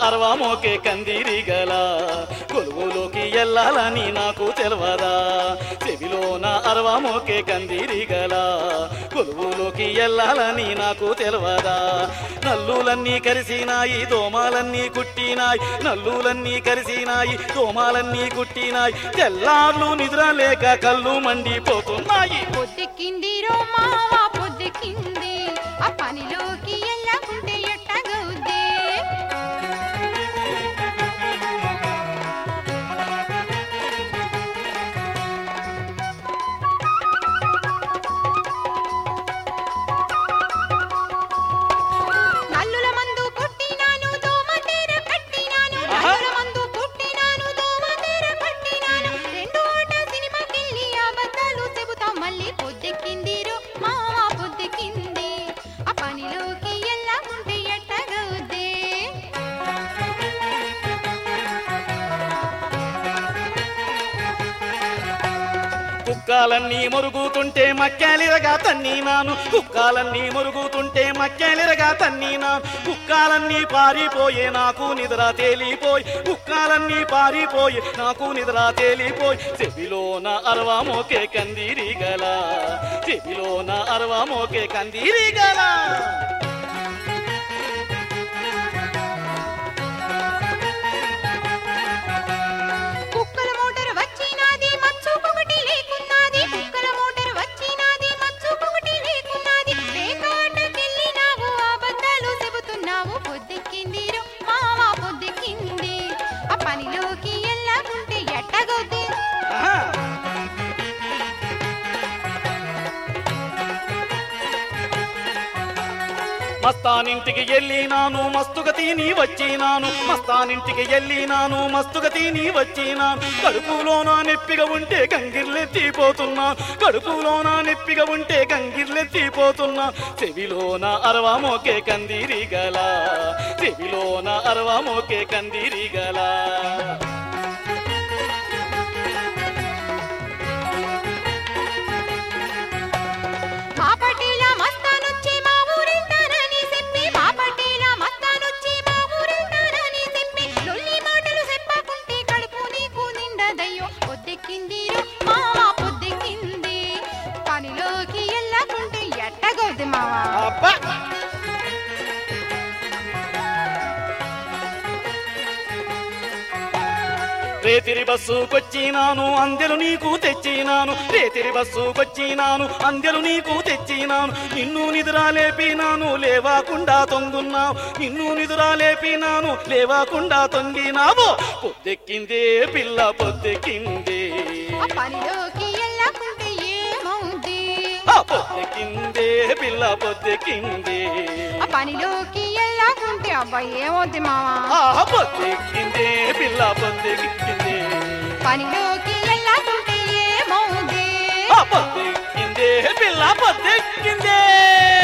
అరవా మోకే కందిరిగల కొలువులోకి ఎల్లాలని నాకు తెలవదా చెవిలోన అరవా మోకే కందిరిగల కొలువులోకి ఎల్లాలని నాకు తెలవదా నల్లులన్నీ కరిసినాయి దోమాలన్నీ కుట్టినాయి నల్లులన్నీ కరిసినాయి దోమాలన్నీ కుట్టినాయి తెల్లార్లు నిద్ర లేక కళ్ళు మండిపోతున్నాయి పొద్దెక్కింది రో మావా పొద్దెక్కింది ఆ పనిలోకి ఎల్లకుంటే ఎట్టగవుద్దే నల్లుల మందు కొట్టినాను దోమతెర కట్టినాను ఆహా. నల్లుల మందు కొట్టినాను దోమతెర కట్టినాను రెండు ఆట సినిమాకెళ్ళి అబద్ధాలు చెబుతాం మళ్ళీ పొద్దెక్కింది రో మావా పొద్దెక్కింది ఆ పనిలోకి ఎల్లకుంటే ఎట్టగవుద్దే కుక్కాలన్నీ మురుగుతుంటే మక్కాలిరగా తన్నీనాను కుక్కాలన్నీ మురుగుతుంటే మక్కాలిరగా తన్నీనాను కుక్కాలన్నీ పారిపోయే నాకు నిద్ర తేలిపోయి కుక్కాలన్నీ పారిపోయి నాకు నిద్ర తేలిపోయి చెవిలోన అరవా మోకే కందిరిగల చెవిలోన అరవా మోకే కందిరిగల కుక్కల మోటార్ వచ్చినాది మచ్చుకొకటి లేకున్నది కుక్కల మోటార్ వచ్చినాది మచ్చుకొకటి లేకున్నది వేకాటకెళ్ళినావు అబద్ధాలు చెబుతున్నావు పొద్దెక్కింది రో మావా పొద్దెక్కింది ఆ పనిలోకి ఎల్లకుంటే ఎట్టగవుద్ది ఆహా. మస్తానింటికి వెళ్ళినాను మస్తుగా తిని వచ్చినాను మస్తానింటికి వెళ్ళినాను మస్తుగా తిని వచ్చినాను కడుపులోన నెప్పిగా ఉంటే గంగిర్లెత్తిపోతున్నాను కడుపులోన నెప్పిగా ఉంటే గంగిర్లెత్తిపోతున్నా చెవిలోన అరవా మోకే కందిరిగల చెవిలోన అరవా మోకే కందిరిగల మా పటేల మస్తానొచ్చి మా ఊరెళ్తానని చెప్పి మా పటేల మస్తానొచ్చి మా ఊరెళ్తానని చెప్పి లొల్లి మాటలు చెప్పకుంటే కడుపు నీకు నిండదయ్యో పొద్దెక్కింది రో మావా పొద్దెక్కింది పనిలోకి ఎల్లకుంటే ఎట్టగవుద్ది మావా అబ్బా రేతిరి బస్సుకొచ్చినాను అందెలు నీకు తెచ్చినాను రేతిరి బస్సుకొచ్చినాను అందెలు నీకు తెచ్చినాను నిన్ను నిద్ర లేపినాను లేవాకుండా తొంగున్నావు నిన్ను నిద్ర లేపినాను లేవాకుండా తొంగినావు పొద్దెక్కిందే పిల్ల పొద్దెక్కిందే ఆ పనిలోకి ఎల్లకుంటే ఏమవుద్ది ఆ పొద్దెక్కిందే పిల్ల పొద్దెక్కిందే ఆ పనిలోకి ఎల్లకుంటే అబ్బా ఏమవుద్ది మావా ఆ పొద్దెక్కిందే పిల్ల పొద్దెక్కిందే పనిలోకి ఎల్లకుంటే ఏమవుద్ది ఆ పొద్దెక్కిందే పిల్ల పొద్దెక్కిందే